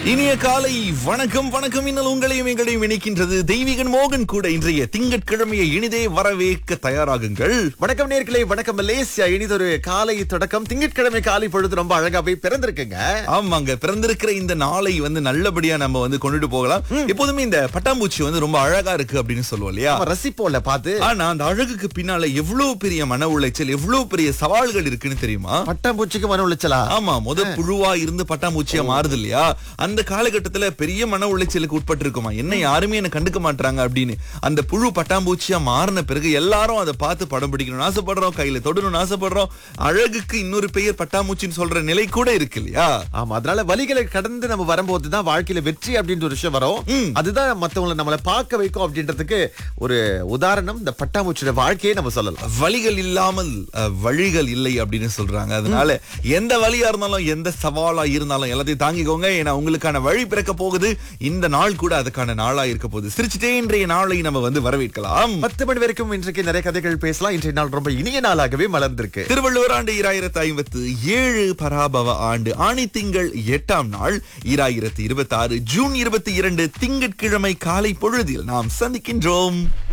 இனிய காலை வணக்கம் வணக்கம் இன்னல் உங்களையும் எங்களையும் இணைக்கின்றது தெய்வீகன் மோகன் கூட இன்றைய திங்கட்கிழமையை இனிதே வரவேற்க தயாராகுங்கள் வணக்கம் நேர்களே வணக்கம் மலேசியா இனிதொரு காலை தொடக்கம் திங்கட்கிழமை காலை பொழுது ரொம்ப அழகாவே பிறந்திருக்குங்க ஆமாங்க பிறந்திருக்கிற இந்த நாளை வந்து நல்லபடியா நம்ம வந்து கொண்டுட்டு போகலாம் எப்போதுமே இந்த பட்டாம்பூச்சி வந்து ரொம்ப அழகா இருக்கு அப்படின்னு சொல்லுவோம் இல்லையா நம்ம ரசிப்போம்ல பார்த்து ஆனா அந்த அழகுக்கு பின்னால எவ்வளவு பெரிய மன உளைச்சல் எவ்வளவு பெரிய சவால்கள் இருக்குன்னு தெரியுமா பட்டாம்பூச்சிக்கு மன உளைச்சலா ஆமா முத புழுவா இருந்து பட்டாம்பூச்சியா மாறுது இல்லையா அந்த காலகட்டத்துல பெரிய மன உளைச்சலுக்கு உட்பட்டு இருக்குமா என்ன யாருமே என்ன கண்டுக்க மாட்டாங்க அப்படின்னு அந்த புழு பட்டாம்பூச்சியா மாறின பிறகு எல்லாரும் அதை பார்த்து படம் பிடிக்கணும்னு ஆசைப்படுறோம் கையில தொடணும்னு ஆசைப்படுறோம் அழகுக்கு இன்னொரு பெயர் பட்டாம்பூச்சின்னு சொல்ற நிலை கூட இருக்கு இல்லையா ஆமா அதனால வலிகளை கடந்து நம்ம வரும்போது தான் வாழ்க்கையில வெற்றி அப்படின்ற ஒரு விஷயம் வரும் அதுதான் மத்தவங்களை நம்மள பார்க்க வைக்கும் அப்படின்றதுக்கு ஒரு உதாரணம் இந்த பட்டாம்பூச்சியோட வாழ்க்கையை நம்ம சொல்லலாம் வழிகள் இல்லாமல் அஹ், வழிகள் இல்லை அப்படின்னு சொல்றாங்க அதனால எந்த வழியா இருந்தாலும் எந்த சவாலா இருந்தாலும் எல்லாத்தையும் தாங்கிக்கோங்க ஏன்னா உங்களுக்கான வழி பிறக்க போகுது இந்த நாள் கூட அதுக்கான நாளா இருக்க போகுது சிரிச்சுட்டே இன்றைய நாளை நம்ம வந்து வரவேற்கலாம் பத்து மணி வரைக்கும் இன்றைக்கு நிறைய கதைகள் பேசலாம் இன்றைய நாள் ரொம்ப இனிய நாளாகவே மலர்ந்திருக்கு திருவள்ளுவர் ஆண்டு இராயிரத்தி ஐம்பத்து ஏழு பராபவ ஆண்டு ஆணி திங்கள் எட்டாம் நாள் இராயிரத்தி இருபத்தி ஆறு ஜூன் இருபத்தி இரண்டு திங்கட்கிழமை காலை பொழுதில் நாம் சந்திக்கின்றோம்